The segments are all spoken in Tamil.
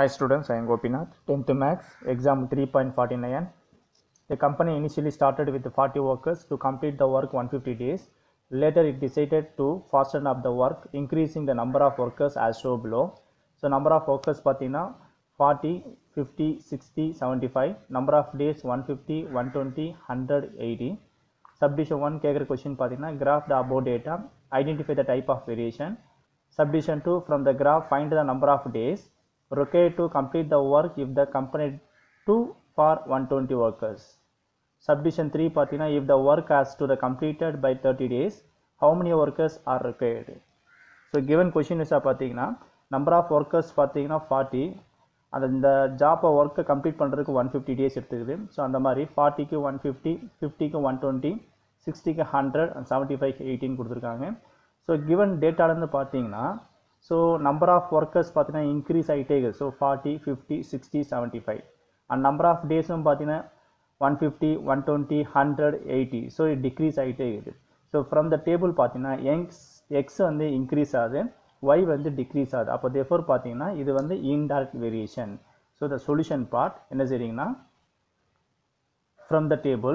Hi students, I am Gopinath, 10th Max, exam 3.49. The company initially started with 40 workers to complete the work 150 days. Later it decided to fasten up the work, increasing the number of workers as shown below. So number of workers பார்த்தீங்கன்னா 40, 50, 60, 75. Number of days 150, 120, 180. Subdivision 1 கேட்குற கொஷின் பார்த்தீங்கன்னா graph the above data, identify the type of variation. Subdivision 2 from the graph find the number of days required to complete the work if the company 2 for 120 workers. Subdivision 3 பார்த்தீங்கன்னா if the work has to the completed by 30 days how many workers are required. So given question இஸாக பார்த்தீங்கன்னா நம்பர் ஆஃப் ஒர்க்கர்ஸ் பார்த்தீங்கன்னா ஃபார்ட்டி அந்த இந்த ஜாப்பை ஒர்க்கை கம்ப்ளீட் பண்ணுறதுக்கு ஒன் ஃபிஃப்டி டேஸ் எடுத்துக்குது ஸோ அந்த மாதிரி ஃபார்ட்டிக்கு ஒன் ஃபிஃப்டி ஃபிஃப்டிக்கு ஒன் டுவெண்ட்டி சிக்ஸ்டிக்கு ஹண்ட்ரட் அண்ட் செவன்ட்டி ஃபைவ் எயிட்டின் கொடுத்துருக்காங்க ஸோ கிவன் டேட்டாலேருந்து பார்த்தீங்கன்னா ஸோ நம்பர் ஆஃப் ஒர்க்கர்ஸ் பார்த்தீங்கன்னா இன்க்ரீஸ் ஆகிட்டே இருக்குது so forty fifty sixty seventy five and number of டேஸும் பார்த்தீங்கன்னா one fifty one twenty hundred eighty so இது டிக்ரீஸ் ஆகிட்டே இருக்குது ஸோ ஃப்ரம் த டேபிள் பார்த்தீங்கன்னா எக்ஸ் எக்ஸ் வந்து இன்க்ரீஸ் ஆகுது ஒய் வந்து டிக்ரீஸ் ஆகுது அப்போ தேஃபோர் பார்த்தீங்கன்னா இது வந்து indirect variation so the solution part என்ன செய்றீங்கன்னா from the table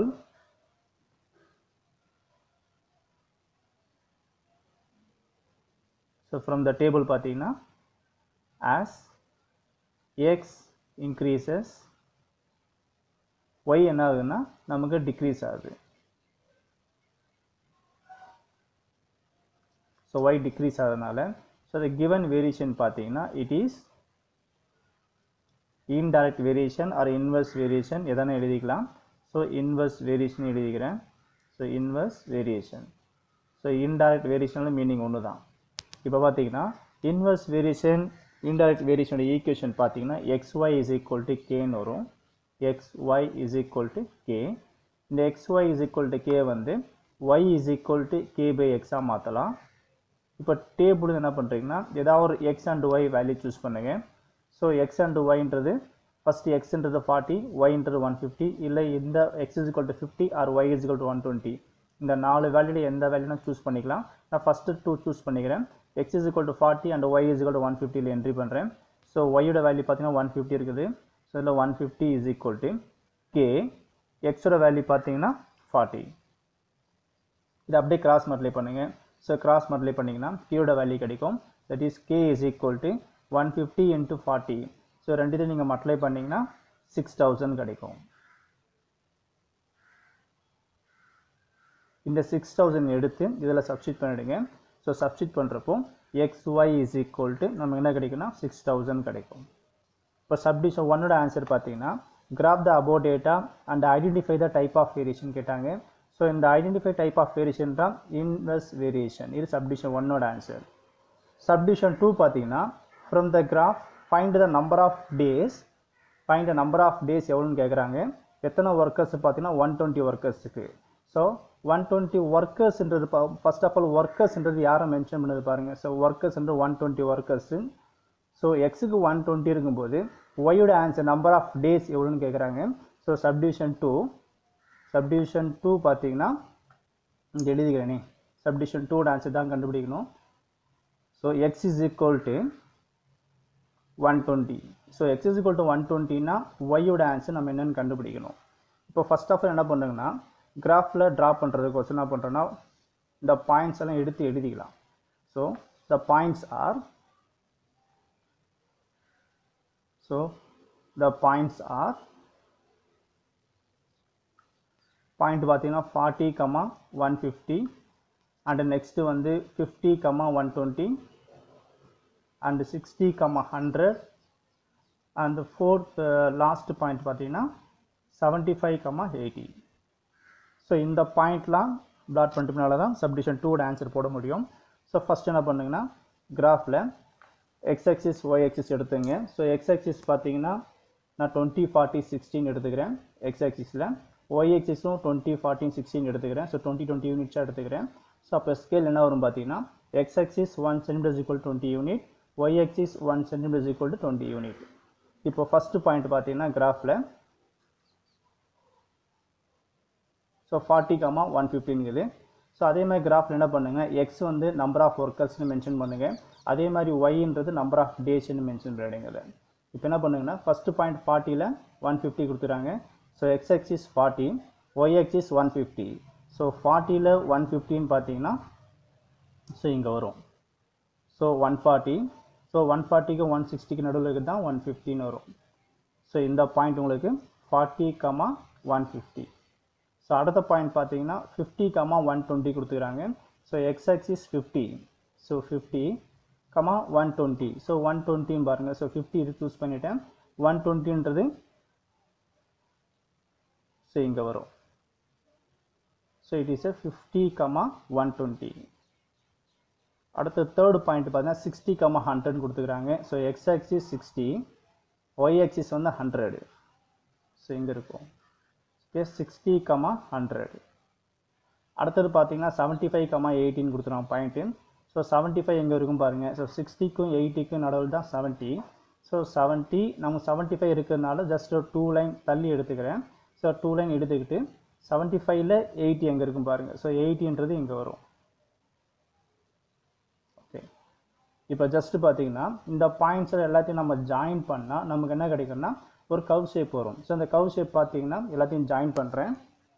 so from the table பார்த்தீங்கன்னா ஆஸ் எக்ஸ் இன்க்ரீசஸ் ஒய் என்ன ஆகுதுன்னா நமக்கு டிக்ரீஸ் ஆகுது ஸோ ஒய் டிக்ரீஸ் ஆகிறதுனால ஸோ the given வேரியேஷன் பார்த்தீங்கன்னா it is indirect variation or inverse variation எதனா எழுதிக்கலாம் ஸோ இன்வெர்ஸ் வேரியேஷன் எழுதிக்கிறேன் so inverse variation so indirect வேரியேஷனில் மீனிங் ஒன்று தான் இப்போ பார்த்தீங்கன்னா இன்வெர்ஸ் வேரியேஷன் இன்டைரக்ட் வேரியேஷனோட ஈக்குவேஷன் பார்த்தீங்கன்னா X Y is equal to கேன்னு வரும் X Y is equal to K இந்த X Y is equal to K வந்து Y is equal to K by எக்ஸாக மாற்றலாம் இப்போ டேபிள் என்ன பண்ணுறீங்கன்னா ஏதாவது ஒரு X and Y value choose பண்ணுங்க ஸோ எக்ஸ் அண்ட் ஒய்ன்றது ஃபஸ்ட்டு எக்ஸ்ன்றது ஃபார்ட்டி ஒய்ன்றது ஒன் ஃபிஃப்டி இல்லை இந்த X is equal to fifty or Y is equal to one twenty இந்த நாலு வேல்யூல எந்த வேல்யூனா சூஸ் பண்ணிக்கலாம் நான் ஃபஸ்ட்டு டூ சூஸ் பண்ணிக்கிறேன் X is equal to forty and Y is equal to one ஃபிஃப்டியில் என்ட்ரி பண்ணுறேன் ஸோ ஒய்யோட வேல்யூ பார்த்தீங்கன்னா ஒன் ஃபிஃப்டி இருக்குது ஸோ இதில் one fifty is equal to K எக்ஸோட வேல்யூ பார்த்தீங்கன்னா ஃபார்ட்டி இதை அப்படியே கிராஸ் மல்டிப்ளை பண்ணுங்கள் ஸோ கிராஸ் மல்டிப்ளை பண்ணிங்கன்னா கேயோட வேல்யூ கிடைக்கும் that is K is equal to one fifty into forty so ரெண்டுத்தையும் நீங்கள் மல்டிப்ளை பண்ணிங்கன்னா சிக்ஸ் தௌசண்ட் கிடைக்கும் இந்த சிக்ஸ் தௌசண்ட் எடுத்து இதில் சப்ஸ்டியூட் பண்ணிவிடுங்க ஸோ சப்ஸ்டியூட் பண்ணுறப்போ X Y is equal to நமக்கு என்ன கிடைக்குன்னா சிக்ஸ் தௌசண்ட் கிடைக்கும் இப்போ சப்டிஷன் ஒன்னோட ஆன்சர் பார்த்தீங்கன்னா graph the above data and identify the type of variation கேட்டாங்க ஸோ இந்த ஐடென்டிஃபை டைப் ஆஃப் வேரியேஷன் தான் இன்வெர்ஸ் வேரியேஷன் இது சப்டிஷன் ஒன்னோட ஆன்சர் சப்டிஷன் டூ பார்த்தீங்கன்னா from the graph find the number of days find the number of days எவ்வளோன்னு கேட்குறாங்க எத்தனை ஒர்க்கர்ஸ் பார்த்தீங்கன்னா ஒன் டுவெண்ட்டி ஒர்க்கர்ஸுக்கு ஸோ ஒன் டுவெண்ட்டி ஒர்க்கர்ஸ்ன்றது ஃபர்ஸ்ட் ஆஃப் ஆல் ஒர்க்கர்ஸ்ன்றது யாரை மென்ஷன் பண்ணது பாருங்கள் ஸோ ஒர்க்கர்ஸ்ன்றது ஒன் டுவெண்ட்டி ஒர்க்கர்ஸு ஸோ எக்ஸுக்கு ஒன் டுவெண்ட்டி இருக்கும்போது ஒய்யோட ஆன்சர் நம்பர் ஆஃப் டேஸ் எவ்வளோன்னு கேட்குறாங்க so subdivision two subdivision two பார்த்தீங்கன்னா இங்கே எழுதிக்கிறேனே சப்டிவிஷன் டூட ஆன்சர் தான் கண்டுபிடிக்கணும் so X is equal to one twenty so X is equal to one டுவெண்ட்டினா ஒய்யோட ஆன்சர் நம்ம என்னென்னு கண்டுபிடிக்கணும் இப்போ ஃபஸ்ட் ஆஃப் ஆல் என்ன பண்ணுங்கன்னா கிராஃபில் ட்ரா பண்ணுறதுக்கு என்ன பண்ணுறோன்னா இந்த பாயிண்ட்ஸ் எல்லாம் எடுத்து எழுதிக்கலாம் so the points are so the points are point பார்த்தீங்கன்னா forty comma one fifty and next வந்து fifty comma one twenty and sixty comma hundred and fourth last point பார்த்தீங்கன்னா seventy five comma eighty so இந்த பாயிண்ட்லாம் பிளாட் பண்ணிட்டோம்னால தான் சப்டிஷன் டூட ஆன்சர் போட முடியும் ஸோ ஃபஸ்ட் என்ன பண்ணுங்கன்னா கிராஃபில் எக்ஸ் எக்ஸிஸ் ஒய் எக்ஸிஸ் எடுத்துங்க ஸோ எக்ஸ் எக்ஸிஸ் பார்த்தீங்கன்னா நான் டுவெண்ட்டி ஃபார்ட்டி சிக்ஸ்டீன் எடுத்துக்கிறேன் எக்ஸ் எக்ஸிஸில் ஒய் எக்ஸிஸும் டுவெண்ட்டி ஃபார்ட்டின் சிக்ஸ்டீன் எடுத்துக்கிறேன் ஸோ டுவெண்ட்டி டுவெண்ட்டி யூனிட்ஸாக எடுத்துக்கிறேன் ஸோ அப்போ ஸ்கேல் என்ன வரும் பார்த்தீங்கன்னா X axis one centimetre equal twenty unit Y axis one centimetre equal to twenty unit இப்போ ஃபஸ்ட்டு பாயிண்ட் பார்த்தீங்கன்னா கிராஃபில் ஸோ ஃபார்ட்டி கமா ஒன் ஃபிஃப்டின்குது ஸோ அதே மாதிரி கிராஃபில் என்ன பண்ணுங்கள் எக்ஸ் வந்து நம்பர் ஆஃப் ஒர்க்கர்ஸ்னு மென்ஷன் பண்ணுங்கள் அதே மாதிரி ஒய்ன்றது நம்பர் ஆஃப் டேஸ்னு மென்ஷன் பண்ணிடுங்க இப்போ என்ன பண்ணுங்கன்னா ஃபஸ்ட்டு பாயிண்ட் ஃபார்ட்டியில் ஒன் ஃபிஃப்டி கொடுத்துறாங்க so X axis forty Y axis one fifty so ஃபார்ட்டியில் ஒன் ஃபிஃப்டின்னு பார்த்தீங்கன்னா ஸோ இங்கே வரும் so one forty so one ஃபார்ட்டிக்கு ஒன் சிக்ஸ்டிக்கு நடுவில் இருக்குது தான் ஒன் ஃபிஃப்டின்னு வரும் ஸோ இந்த பாயிண்ட் உங்களுக்கு forty comma one fifty so அடுத்த பாயிண்ட் பார்த்தீங்கன்னா ஃபிஃப்டி கமா ஒன் டுவெண்ட்டி கொடுத்துக்கிறாங்க so X axis fifty so fifty comma one twenty so one டுவெண்ட்டின்னு பாருங்கள் ஸோ ஃபிஃப்டி இது சூஸ் பண்ணிட்டேன் ஒன் டுவெண்ட்டின்றது ஸோ இங்கே வரும் so it is a fifty comma one twenty அடுத்த தேர்ட் பாயிண்ட் பார்த்தீங்கன்னா சிக்ஸ்டி கமா ஹண்ட்ரட் கொடுத்துக்கிறாங்க so X axis sixty Y axis வந்து ஹண்ட்ரடு ஸோ இங்கே இருக்கும் ஸ்பேஸ் சிக்ஸ்டி கமா ஹண்ட்ரட் அடுத்தது பார்த்தீங்கன்னா செவன்ட்டி ஃபைவ் கமா எயிட்டின்னு கொடுத்துருவாங்க பாயிண்ட்டு ஸோ செவன்ட்டி ஃபைவ் எங்கே இருக்கும் பாருங்கள் ஸோ சிக்ஸ்டிக்கும் எயிட்டிக்கும் நடுவில் தான் செவன்ட்டி ஸோ செவன்ட்டி நம்ம செவன்ட்டி ஃபைவ் இருக்கிறதுனால ஜஸ்ட் ஒரு டூ லைன் தள்ளி எடுத்துக்கிறேன் ஸோ டூ லைன் எடுத்துக்கிட்டு செவன்ட்டி ஃபைவ்ல எயிட்டி எங்கே இருக்கும் பாருங்கள் ஸோ எயிட்டின்றது இங்கே வரும் ஓகே இப்போ ஜஸ்ட் பார்த்தீங்கன்னா இந்த பாயிண்ட்ஸ் எல்லாத்தையும் நம்ம ஜாயின் பண்ணால் நமக்கு என்ன கிடைக்கும்னா ஒரு கவ் ஷேப் வரும் ஸோ அந்த கவ் ஷேப் பார்த்தீங்கன்னா எல்லாத்தையும் ஜாயின் பண்ணுறேன்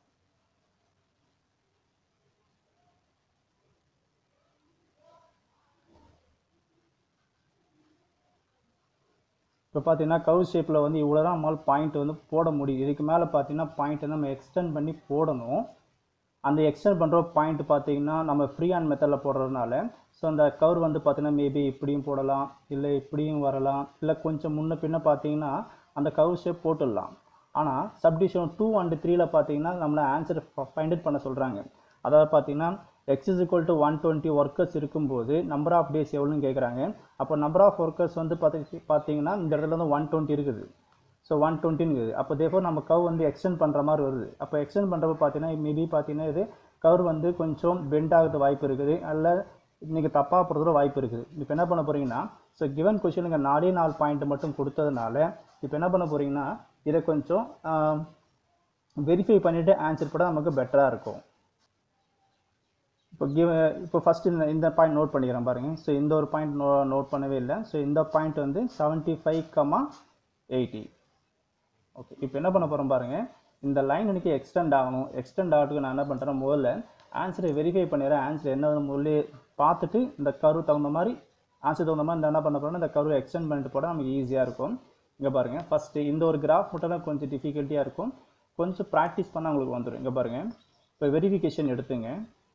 இப்போ பார்த்தீங்கன்னா கவ் ஷேப்பில் வந்து இவ்வளோ தான் நம்மளால் பாயிண்ட் வந்து போட முடியும் இதுக்கு மேலே பார்த்தீங்கன்னா பாயிண்ட் வந்து நம்ம எக்ஸ்டெண்ட் பண்ணி போடணும் அந்த எக்ஸ்டெண்ட் பண்ணுற பாயிண்ட் பார்த்தீங்கன்னா நம்ம ஃப்ரீ ஹேண்ட் மெத்தடில் போடுறதுனால ஸோ அந்த கவர் வந்து பார்த்தீங்கன்னா மேபி இப்படியும் போடலாம் இல்லை இப்படியும் வரலாம் இல்லை கொஞ்சம் முன்ன பின்ன பார்த்தீங்கன்னா அந்த கவர் ஷேப் போட்டுடலாம் ஆனால் சப்டிஷன் டூ அண்ட் த்ரீல பார்த்தீங்கன்னா நம்மளை ஆன்சர் ஃபைண்ட் அவுட் பண்ண சொல்கிறாங்க அதாவது பார்த்தீங்கன்னா X is equal to one twenty workers இருக்கும்போது நம்பர் ஆஃப் டேஸ் எவ்வளோன்னு கேட்குறாங்க அப்போ நம்பர் ஆஃப் ஒர்க்கர்ஸ் வந்து பார்த்து பார்த்தீங்கன்னா இந்த இடத்துல வந்து ஒன் டுவெண்ட்டி இருக்குது ஸோ ஒன் டுவெண்ட்டின்னு இருக்குது அப்போ தேஃபோர் நம்ம கவ் வந்து எக்ஸ்டெண்ட் பண்ணுற மாதிரி வருது அப்போ எக்ஸ்டெண்ட் பண்ணுறப்ப பார்த்தீங்கன்னா மேபி பார்த்தீங்கன்னா இது கவர் வந்து கொஞ்சம் பெண்ட் ஆகிறது வாய்ப்பு இருக்குது அல்ல இன்றைக்கி தப்பாக போகிறதுல வாய்ப்பு இருக்குது இப்போ என்ன பண்ண போகிறீங்கன்னா ஸோ கிவன் கொஷனுங்க நாலே நாலு பாயிண்ட் மட்டும் கொடுத்ததுனால இப்போ என்ன பண்ண போகிறீங்கன்னா இதை கொஞ்சம் வெரிஃபை பண்ணிவிட்டு ஆன்சர் போட நமக்கு பெட்டராக இருக்கும் இப்போ கிவ் இப்போ ஃபஸ்ட் இந்த இந்த பாயிண்ட் நோட் பண்ணிக்கிறேன் பாருங்கள் ஸோ இந்த ஒரு பாயிண்ட் நோ நோட் பண்ணவே இல்லை ஸோ இந்த பாயிண்ட் வந்து seventy five comma eighty okay இப்போ என்ன பண்ண போகிறோம் பாருங்கள் இந்த லைன் எனக்கு எக்ஸ்டெண்ட் ஆகணும் எக்ஸ்டெண்ட் ஆகிறதுக்கு நான் என்ன பண்ணுறேன் முதல்ல ஆன்சரை வெரிஃபை பண்ணிடுறேன் ஆன்சர் என்ன முதல்ல பார்த்துட்டு இந்த கரு தகுந்த மாதிரி ஆன்சர் தகுந்த மாதிரி இந்த என்ன பண்ண போகிறோம்னா இந்த கரு எக்ஸ்டெண்ட் பண்ணிட்டு போட நமக்கு ஈஸியாக இருக்கும் இங்கே பாருங்கள் ஃபஸ்ட்டு இந்த ஒரு கிராஃப் மட்டும் தான் கொஞ்சம் டிஃபிகல்ட்டியாக இருக்கும் கொஞ்சம் ப்ராக்டிஸ் பண்ணால் உங்களுக்கு வந்துடும் இங்கே பாருங்கள் இப்போ வெரிஃபிகேஷன் எடுத்துங்க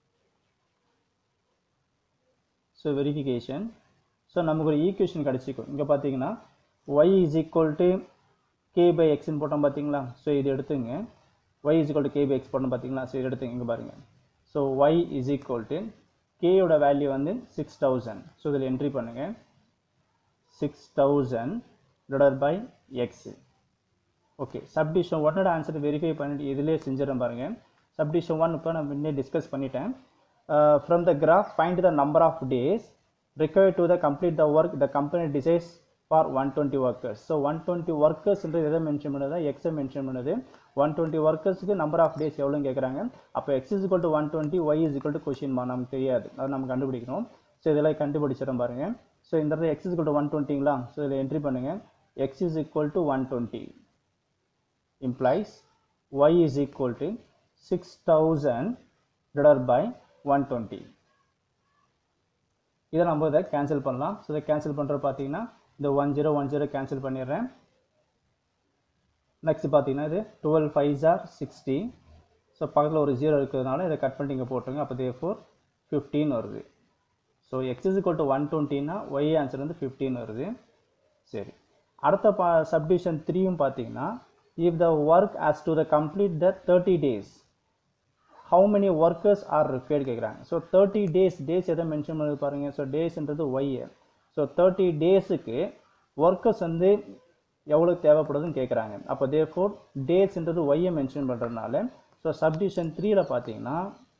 ஸோ வெரிஃபிகேஷன் ஸோ நமக்கு ஒரு ஈக்குவேஷன் கிடச்சிக்கும் இங்கே பார்த்தீங்கன்னா Y is equal to K by எக்ஸ்ன்னு போட்டோம் பார்த்தீங்களா ஸோ இது எடுத்துங்க Y is equal to K by X போட்டோம் பார்த்தீங்களா ஸோ இது எடுத்துங்க இங்கே பாருங்கள் so Y is equal to கேயோட வேல்யூ வந்து சிக்ஸ் தௌசண்ட் ஸோ இதில் என்ட்ரி பண்ணுங்கள் six thousand divide by X okay subdivision ஒன்னோட ஆன்சர் வெரிஃபை பண்ணிட்டு இதிலே செஞ்சிடறேன் பாருங்கள் சப்டிஷன் ஒன் இப்போ நான் முன்னே டிஸ்கஸ் பண்ணிட்டேன் from the graph find the number of days required to the complete the work the company decides for 120 workers so 120 workers என்றது எதை மென்ஷன் பண்ணுது எக்ஸை மென்ஷன் பண்ணுது 120 ஒர்க்கர்ஸ்க்கு நம்பர் ஆஃப் டேஸ் எவ்வளோன்னு கேட்குறாங்க அப்போ X is equal to one twenty Y is equal to question மா நமக்கு தெரியாது அதை நம்ம கண்டுபிடிக்கணும் ஸோ இதெல்லாம் கண்டுபிடிச்சிடும் பாருங்க ஸோ இந்த இடத்துல X is equal to one டுவெண்ட்டிங்களா ஸோ இதில் என்ட்ரி பண்ணுங்கள் X is equal to one twenty implies Y is equal to six thousand divide by one twenty இதை நம்ம இதை கேன்சல் பண்ணலாம் ஸோ இதை கேன்சல் பண்ணுற பார்த்தீங்கன்னா இந்த one zero one zero cancel பண்ணிடுறேன் நெக்ஸ்ட் பார்த்தீங்கன்னா இது twelve five are sixty so பக்கத்தில் ஒரு ஜீரோ இருக்கிறதுனால இதை கட் பண்ணி இங்கே போட்டுருங்க அப்போ தே ஃபோர் ஃபிஃப்டீன் வருது so X is equal to one டுவெண்ட்டின்னா ஒய் ஆன்சர் வந்து ஃபிஃப்டீன் வருது சரி அடுத்த பா சப்டிவிஷன் த்ரீயும் பார்த்தீங்கன்னா if the work has to the complete the thirty days how many workers are required கேட்குறாங்க ஸோ தேர்ட்டி டேஸ் டேஸ் எதை மென்ஷன் பண்ணது பாருங்கள் ஸோ டேஸ்ன்றது ஒய் ஸோ தேர்ட்டி டேஸுக்கு ஒர்க்கர்ஸ் வந்து எவ்வளோ தேவைப்படுதுன்னு கேட்குறாங்க அப்போ தே ஃபோர் டேஸ்ன்றது ஒய்யை மென்ஷன் பண்ணுறதுனால ஸோ சப்டிவிஷன் த்ரீல பார்த்தீங்கன்னா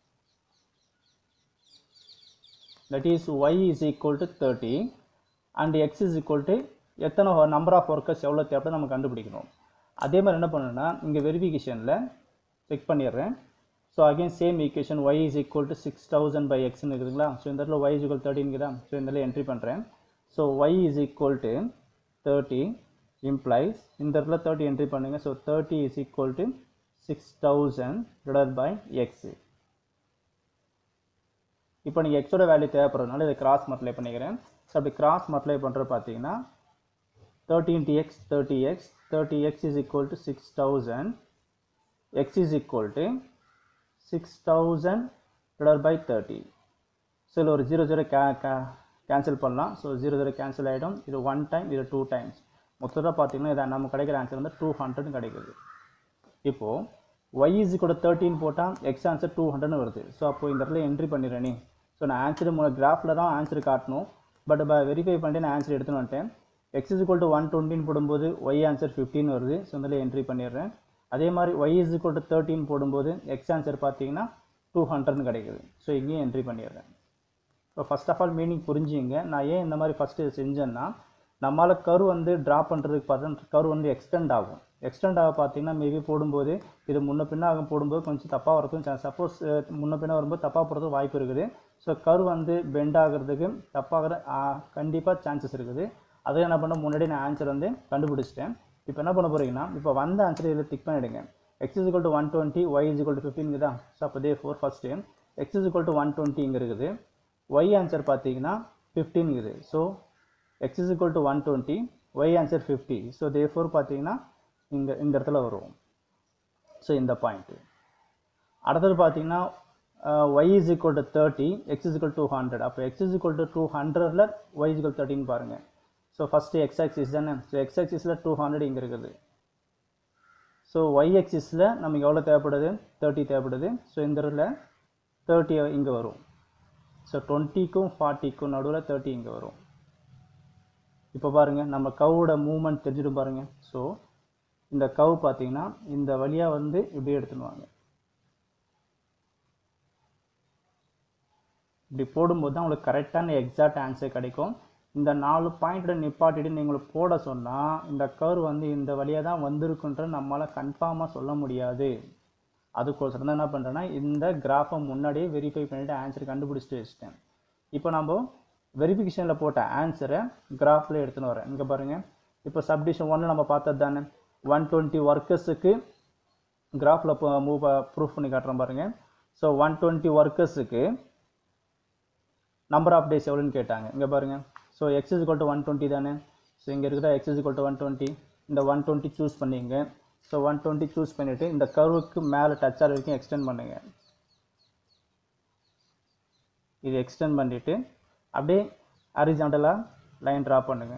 that is Y is equal to thirty and X is equal to எத்தனை நம்பர் ஆஃப் ஒர்க்கர்ஸ் எவ்வளோ தேவைப்படுது நம்ம கண்டுபிடிக்கணும் அதே மாதிரி என்ன பண்ணணும்னா இங்கே வெரிஃபிகேஷனில் செக் பண்ணிடுறேன் so again same equation Y is equal to six thousand by எக்ஸ்னு இருக்குதுங்களா ஸோ இந்த இடத்துல ஒய் இஸ் ஈக்குவல் தேர்ட்டின் தான் ஸோ இந்த இடத்துல என்ட்ரி பண்ணுறேன் so Y is equal to thirty implies இந்த இடத்துல தேர்ட்டி என்ட்ரி பண்ணுங்க so thirty is equal to six thousand divide by x இப்போ நீங்கள் எக்ஸோட வேல்யூ தேவைப்படுறதுனால இதை கிராஸ் மல்டிப்ளை பண்ணிக்கிறேன் ஸோ அப்படி கிராஸ் மல்டிப்ளை பண்ணுறது பார்த்தீங்கன்னா thirty into x thirty x thirty x is equal to six thousand x is equal to six thousand divide by thirty so இதில் ஒரு ஜீரோ ஜீரோ கே கேன்சல் பண்ணலாம் ஸோ ஜீரோ ஜீரோ கேன்சல் ஆகிடும் இது ஒன் டைம் இது டூ டைம்ஸ் மொத்தத்தில் பார்த்தீங்கன்னா இதை நம்ம கிடைக்கிற ஆன்சர் வந்து டூ ஹண்ட்ரட் கிடைக்குது இப்போது ஒய் இஸ் கூட தேர்ட்டின் போட்டால் எக்ஸ் ஆன்சர் டூ ஹண்ட்ரட்னு வருது ஸோ அப்போ இந்த இடத்துல என்ட்ரி பண்ணிடுறேனே ஸோ நான் ஆன்சர் மூலம் கிராஃபில் தான் ஆன்சர் காட்டணும் பட் வெரிஃபை பண்ணிட்டு நான் ஆன்சர் எடுத்துன்னு வந்துட்டேன் x is equal to one டுவெண்ட்டின்னு போடும்போது ஒய் ஆன்சர் ஃபிஃப்டின் வருது ஸோ இதில் என்ட்ரி பண்ணிடுறேன் அதே மாதிரி ஒய் இஸ் ஈக்குவல் டு தேர்ட்டின் போடும்போது எக்ஸ் ஆன்சர் பார்த்தீங்கன்னா டூ ஹண்ட்ரட்னு கிடைக்குது ஸோ இங்கேயும் என்ட்ரி பண்ணிடுறேன் இப்போ ஃபஸ்ட் ஆஃப் ஆல் மீனிங் புரிஞ்சுங்க நான் ஏன் இந்த மாதிரி ஃபஸ்ட்டு செஞ்சேன்னா நம்மளால் கரு வந்து ட்ரா பண்ணுறதுக்கு பார்த்தா கரு வந்து எக்ஸ்டெண்ட் ஆகும் எக்ஸ்டெண்ட் ஆக பார்த்தீங்கன்னா மேபி போடும்போது இது முன்ன பின்ன ஆகும் போடும்போது கொஞ்சம் தப்பாக வரதுக்கும் சான்ஸ் சப்போஸ் முன்ன பின்ன வரும்போது தப்பாக போகிறதுக்கு வாய்ப்பு இருக்குது ஸோ கரு வந்து பெண்ட் ஆகிறதுக்கு தப்பாகிற கண்டிப்பாக சான்சஸ் இருக்குது அதை என்ன பண்ண முன்னாடி நான் ஆன்சர் வந்து கண்டுபிடிச்சிட்டேன் இப்போ என்ன பண்ண போகிறீங்கன்னா இப்போ வந்த ஆன்சர் இதில் டிக் பண்ணிவிடுங்க x is equal to one twenty Y is equal to ஃபிஃப்டின் தான் ஸோ அப்போ therefore first x is equal to one twenty இங்கே இருக்குது ஒய் ஆன்சர் பார்த்தீங்கன்னா ஃபிஃப்டின் இருக்குது so X is equal to one twenty y answer fifty so therefore பார்த்தீங்கன்னா இங்கே இந்த இடத்துல வரும் ஸோ இந்த பாயிண்ட்டு அடுத்தது பார்த்தீங்கன்னா Y is equal to thirty x is equal two hundred அப்போ X is equal to two ஹண்ட்ரடில் ஒய் இஸ் ஈக்குவல் தேர்ட்டின்னு பாருங்கள் ஸோ ஃபஸ்ட்டு எக்ஸ் ஆக்சிஸ் தானே ஸோ எக்ஸ் ஆக்சிஸில் டூ ஹண்ட்ரட் இங்கே இருக்குது ஸோ ஒய் ஆக்சிஸில் நமக்கு எவ்வளோ தேவைப்படுது தேர்ட்டி தேவைப்படுது ஸோ இந்த இடத்துல தேர்ட்டி இங்கே வரும் ஸோ டுவெண்ட்டிக்கும் ஃபார்ட்டிக்கும் நடுவில் தேர்ட்டி இங்கே வரும் இப்போ பாருங்கள் நம்ம கவோட மூமெண்ட் தெரிஞ்சுட்டு பாருங்கள் ஸோ இந்த கவ் பார்த்தீங்கன்னா இந்த வழியாக வந்து இப்படியே எடுத்துன்னு வாங்க இப்படி போடும்போது தான் உங்களுக்கு கரெக்டான எக்ஸாக்ட் ஆன்சர் கிடைக்கும் இந்த நாலு பாயிண்ட்டை நிப்பாட்டிட்டு நீங்கள் போட சொன்னால் இந்த கர் வந்து இந்த வழியாக தான் வந்திருக்குன்ற நம்மளால் கன்ஃபார்மாக சொல்ல முடியாது அதுக்கோசரம் தான் என்ன பண்ணுறேன்னா இந்த கிராஃபை முன்னாடியே வெரிஃபை பண்ணிவிட்டு ஆன்சர் கண்டுபிடிச்சிட்டு வச்சிட்டேன் இப்போ நம்ம வெரிஃபிகேஷனில் போட்ட ஆன்சரை கிராஃபில் எடுத்துன்னு வரேன் இங்கே பாருங்கள் இப்போ சப்டிஷன் ஒன்று நம்ம பார்த்தது தானே ஒன் டுவெண்ட்டி ஒர்க்கர்ஸுக்கு கிராஃபில் மூவ் ப்ரூஃப் பண்ணி காட்டுறேன் பாருங்கள் ஸோ ஒன் டுவெண்ட்டி ஒர்க்கர்ஸுக்கு நம்பர் ஆஃப் டேஸ் எவ்வளோன்னு கேட்டாங்க இங்கே பாருங்கள் so X is to one twenty தானே ஸோ இங்கே இருக்கிற x is to one twenty இந்த ஒன் டுவெண்ட்டி சூஸ் பண்ணிங்க ஸோ ஒன் டுவெண்ட்டி சூஸ் பண்ணிவிட்டு இந்த கர்வுக்கு மேலே டச் ஆகிற வரைக்கும் எக்ஸ்டெண்ட் பண்ணுங்க இது எக்ஸ்டெண்ட் பண்ணிவிட்டு அப்படியே ஹரிசாண்டலாக லைன் ட்ரா பண்ணுங்க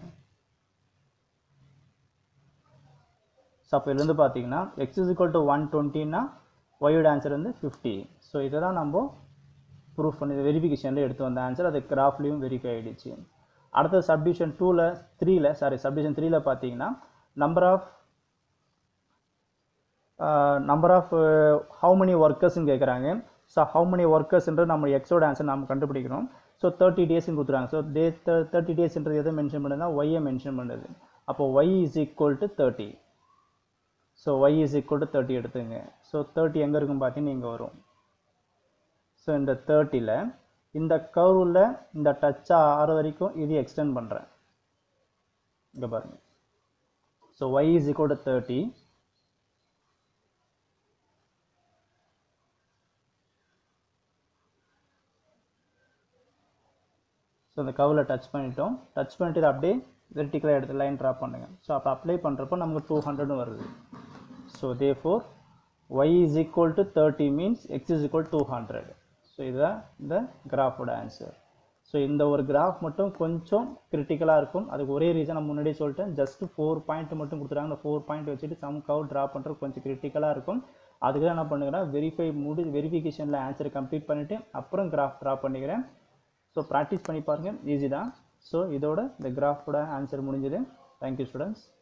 ஸோ அப்போ இதுலேருந்து பார்த்தீங்கன்னா X is equal to one டுவெண்ட்டின்னா ஒயோட ஆன்சர் வந்து ஃபிஃப்டி ஸோ இதை தான் நம்ம ப்ரூஃப் பண்ணி வெரிஃபிகேஷனில் எடுத்து வந்த ஆன்சர் அது கிராஃப்லேயும் வெரிஃபை ஆகிடுச்சு அடுத்த சப்டிஷன் டூவில் த்ரீல சாரி சப்டிஷன் த்ரீல பார்த்தீங்கன்னா number of number of how many ஒர்க்கர்ஸ்ன்னு கேட்குறாங்க ஸோ ஹவு மெனி ஒர்க்கர்ஸ்ன்றது நம்ம எக்ஸோட ஆன்சர் நம்ம கண்டுபிடிக்கணும் ஸோ தேர்ட்டி டேஸ்ன்னு கொடுத்துறாங்க ஸோ டே தேர்ட்டி டேஸ்ன்றது எதை மென்ஷன் பண்ணுதுன்னா ஒய்யை மென்ஷன் பண்ணுது அப்போ y is equal to thirty so Y is equal to thirty எடுத்துங்க ஸோ தேர்ட்டி எங்கே இருக்கும் பார்த்தீங்கன்னா இங்கே வரும் ஸோ இந்த தேர்ட்டியில் இந்த கர்வில் இந்த டச் ஆற வரைக்கும் இது எக்ஸ்டெண்ட் பண்ணுறேன் இங்கே பாருங்கள் so Y is equal to thirty so இந்த கவில் டச் பண்ணிட்டோம் டச் பண்ணிட்டு இதை அப்படியே வெர்டிக்கலாக எடுத்து லைன் ட்ரா பண்ணுங்கள் ஸோ அப்போ அப்ளை பண்ணுறப்போ நமக்கு டூ ஹண்ட்ரட்னு வருது so therefore y is equal to thirty means x is equal two hundred so இதுதான் இந்த கிராஃபோட ஆன்சர் ஸோ இந்த ஒரு கிராஃப் மட்டும் கொஞ்சம் கிரிட்டிக்கலாக இருக்கும் அதுக்கு ஒரே ரீசன் நான் முன்னாடியே சொல்லிட்டேன் ஜஸ்ட் ஃபோர் பாயிண்ட் மட்டும் கொடுத்துட்டாங்க அந்த ஃபோர் பாயிண்ட் வச்சுட்டு சம் கவ் ட்ரா பண்ணுறது கொஞ்சம் கிரிட்டிக்கலாக இருக்கும் அதுக்கு தான் என்ன பண்ணுங்கன்னா வெரிஃபை முடி வெரிஃபிகேஷனில் ஆன்சரை கம்ப்ளீட் பண்ணிவிட்டு அப்புறம் கிராஃப் ட்ரா பண்ணிக்கிறேன் ஸோ ப்ராக்டிஸ் பண்ணி பாருங்கள் ஈஸி தான் ஸோ இதோட இந்த கிராஃபோட ஆன்சர் முடிஞ்சது தேங்க்யூ ஸ்டூடெண்ட்ஸ்